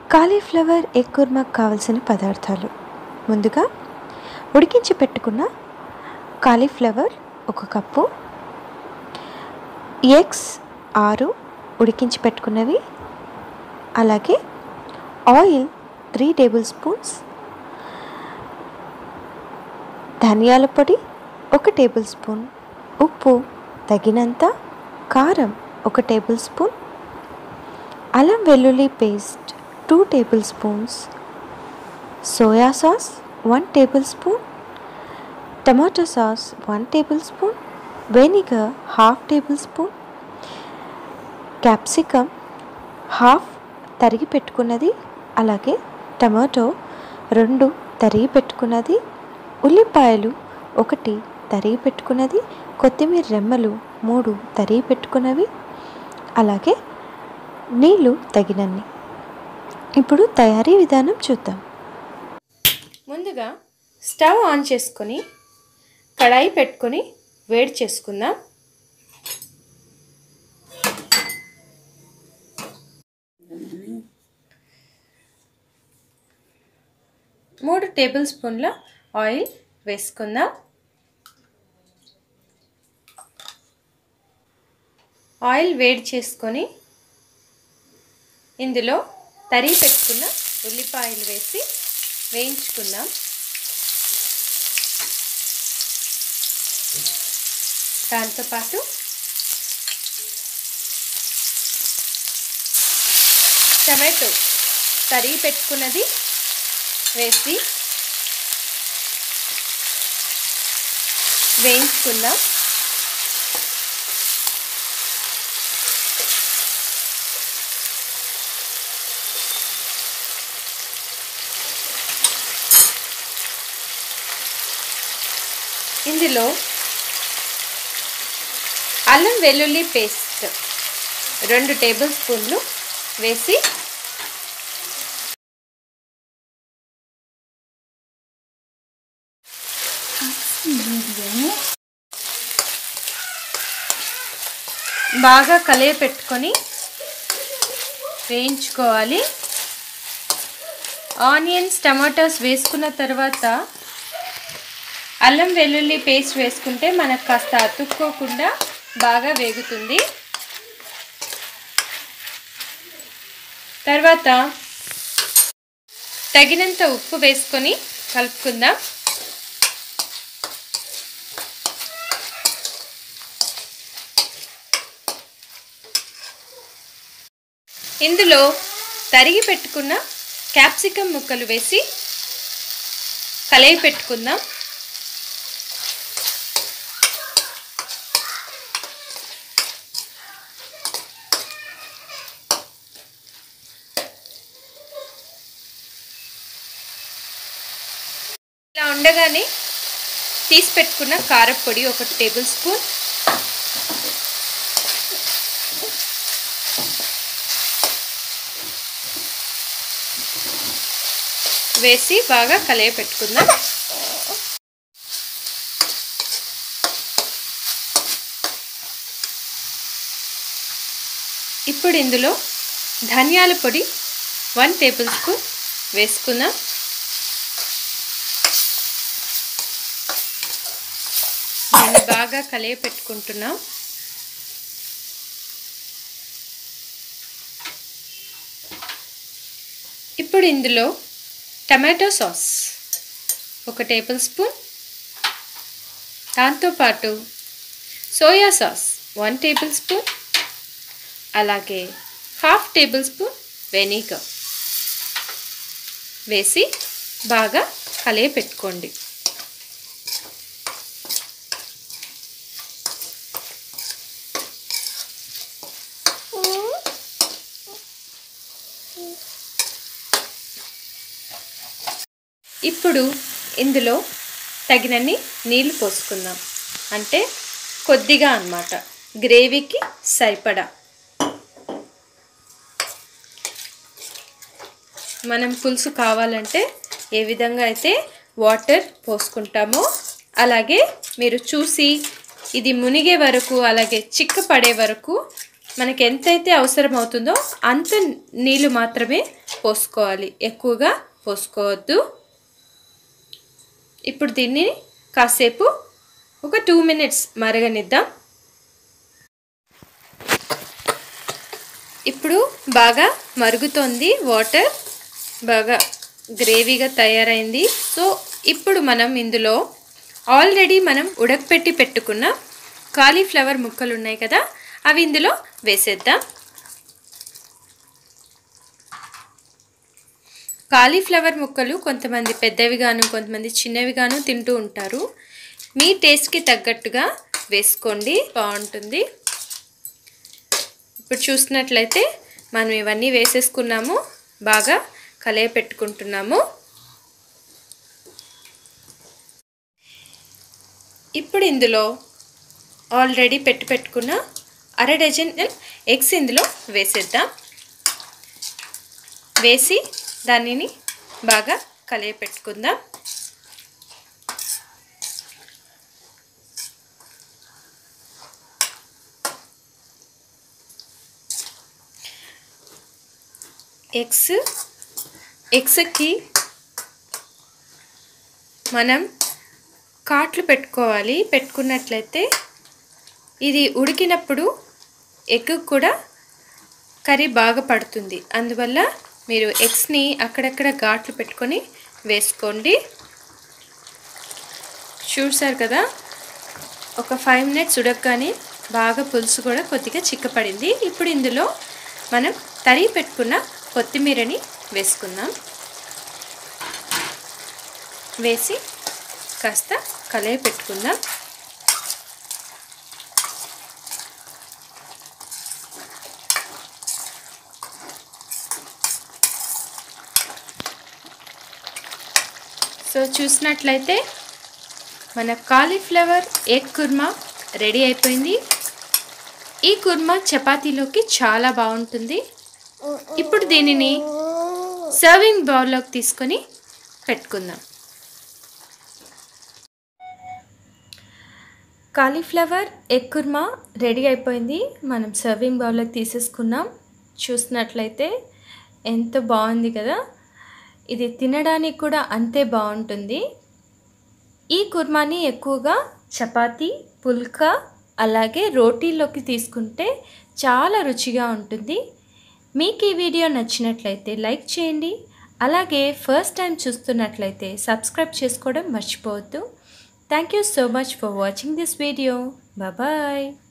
cauliflower egg కుర్మాకు కావలసిన పదార్థాలు ముందుగా ఉడికించి పెట్టుకున్న కాలీఫ్లవర్ ఒక కప్పు ఎగ్స్ ఆరు ఉడికించి పెట్టుకున్నవి అలాగే ఆయిల్ త్రీ టేబుల్ స్పూన్స్ ధనియాల పొడి ఒక టేబుల్ స్పూన్ ఉప్పు తగినంత కారం ఒక టేబుల్ స్పూన్ అల్లం వెల్లుల్లి paste two tablespoons soya sauce one tablespoon tomato sauce one tablespoon vinegar half tablespoon capsicum half తరిగి పెట్టుకున్నది అలాగే టమాటో రెండు తరిగి పెట్టుకున్నది ఉల్లిపాయలు ఒకటి తరిగి పెట్టుకున్నది కొత్తిమీర రెమ్మలు మూడు తరిగి పెట్టుకున్నవి అలాగే నీళ్ళు తగినన్ని ఇప్పుడు తయారీ విధానం చూద్దాం ముందుగా స్టవ్ ఆన్ చేసుకొని కడాయి పెట్టుకొని వేడి చేసుకుందాం మూడు టేబుల్ స్పూన్ల ఆయిల్ వేసుకుందాం ఆయిల్ వేడి చేసుకొని ఇందులో తరిగి పెట్టుకున్న ఉల్లిపాయలు వేసి వేయించుకుందాం దాంతోపాటు టమాటో తరిగి పెట్టుకున్నది వేసి వేయించుకుందాం ఇందులో అల్లం వెల్లుల్లి పేస్ట్ రెండు టేబుల్ స్పూన్లు వేసి బాగా కలయ పెట్టుకొని వేయించుకోవాలి ఆనియన్స్ టమాటోస్ వేసుకున్న తర్వాత అల్లం వెల్లుల్లి పేస్ట్ వేసుకుంటే మనకు కాస్త అతుక్కోకుండా బాగా వేగుతుంది తర్వాత తగినంత ఉప్పు వేసుకొని కలుపుకుందాం ఇందులో తరిగి పెట్టుకున్న క్యాప్సికమ్ ముక్కలు వేసి కలయి పెట్టుకుందాం ఇలా ఉండగానే తీసి పెట్టుకున్న కారపొడి ఒక టేబుల్ స్పూన్ వేసి బాగా కలయ పెట్టుకుందాం ఇప్పుడు ఇందులో ధనియాల పొడి వన్ టేబుల్ స్పూన్ వేసుకుందాం దీన్ని బాగా కలియ పెట్టుకుంటున్నాం ఇప్పుడు ఇందులో టమాటో సాస్ ఒక టేబుల్ స్పూన్ దాంతోపాటు soya sauce one tablespoon అలాగే హాఫ్ టేబుల్ స్పూన్ వెనిగర్ వేసి బాగా కలియ పెట్టుకోండి ఇప్పుడు ఇందులో తగినన్ని నీళ్ళు పోసుకుందాం అంటే కొద్దిగా అన్నమాట గ్రేవీకి సరిపడా మనం పులుసు కావాలంటే ఏ విధంగా అయితే వాటర్ పోసుకుంటామో అలాగే మీరు చూసి ఇది మునిగే వరకు అలాగే చిక్క పడే వరకు మనకి ఎంతైతే అవసరం అవుతుందో అంత నీళ్ళు మాత్రమే పోసుకోవాలి ఎక్కువగా పోసుకోవద్దు ఇప్పుడు దీన్ని కాసేపు ఒక టూ మినిట్స్ మరగనిద్దాం ఇప్పుడు బాగా మరుగుతోంది వాటర్ బాగా గ్రేవీగా తయారైంది సో ఇప్పుడు మనం ఇందులో ఆల్రెడీ మనం ఉడకపెట్టి పెట్టుకున్న కాలీఫ్లవర్ ముక్కలు ఉన్నాయి కదా అవి ఇందులో వేసేద్దాం కాలీఫ్లవర్ ముక్కలు కొంతమంది పెద్దవిగాను కొంతమంది చిన్నవిగాను తింటూ ఉంటారు మీ టేస్ట్కి తగ్గట్టుగా వేసుకోండి బాగుంటుంది ఇప్పుడు చూసినట్లయితే మనం ఇవన్నీ వేసేసుకున్నాము బాగా కలయ పెట్టుకుంటున్నాము ఇప్పుడు ఇందులో ఆల్రెడీ పెట్టి పెట్టుకున్న అర డజన్ ఎగ్స్ ఇందులో వేసేద్దాం వేసి దానిని బాగా కలియ పెట్టుకుందాం ఎగ్స్ ఎగ్స్కి మనం కాట్లు పెట్టుకోవాలి పెట్టుకున్నట్లయితే ఇది ఉడికినప్పుడు ఎగ్ కూడా కర్రీ బాగా పడుతుంది అందువల్ల మీరు ఎగ్స్ని అక్కడక్కడ ఘాట్లు పెట్టుకొని వేసుకోండి చూసారు కదా ఒక ఫైవ్ మినిట్స్ ఉడకగానే బాగా పులుసు కూడా కొద్దిగా చిక్కపడింది ఇప్పుడు ఇందులో మనం తరిగి పెట్టుకున్న కొత్తిమీరని వేసుకుందాం వేసి కాస్త కలయి పెట్టుకుందాం సో చూసినట్లయితే మన కాలీఫ్లవర్ ఎగ్ కుర్మా రెడీ అయిపోయింది ఈ కుర్మా చపాతీలోకి చాలా బాగుంటుంది ఇప్పుడు దీనిని సర్వింగ్ బౌల్లోకి తీసుకొని పెట్టుకుందాం కాలీఫ్లవర్ ఎగ్ కుర్మా రెడీ అయిపోయింది మనం సర్వింగ్ బౌల్లోకి తీసేసుకున్నాం చూసినట్లయితే ఎంత బాగుంది కదా ఇది తినడానికి కూడా అంతే బాగుంటుంది ఈ కుర్మాని ఎక్కువగా చపాతీ పుల్కా అలాగే రోటీలోకి తీసుకుంటే చాలా రుచిగా ఉంటుంది మీకు ఈ వీడియో నచ్చినట్లయితే లైక్ చేయండి అలాగే ఫస్ట్ టైం చూస్తున్నట్లయితే సబ్స్క్రైబ్ చేసుకోవడం మర్చిపోవద్దు thank you so much for watching this video bye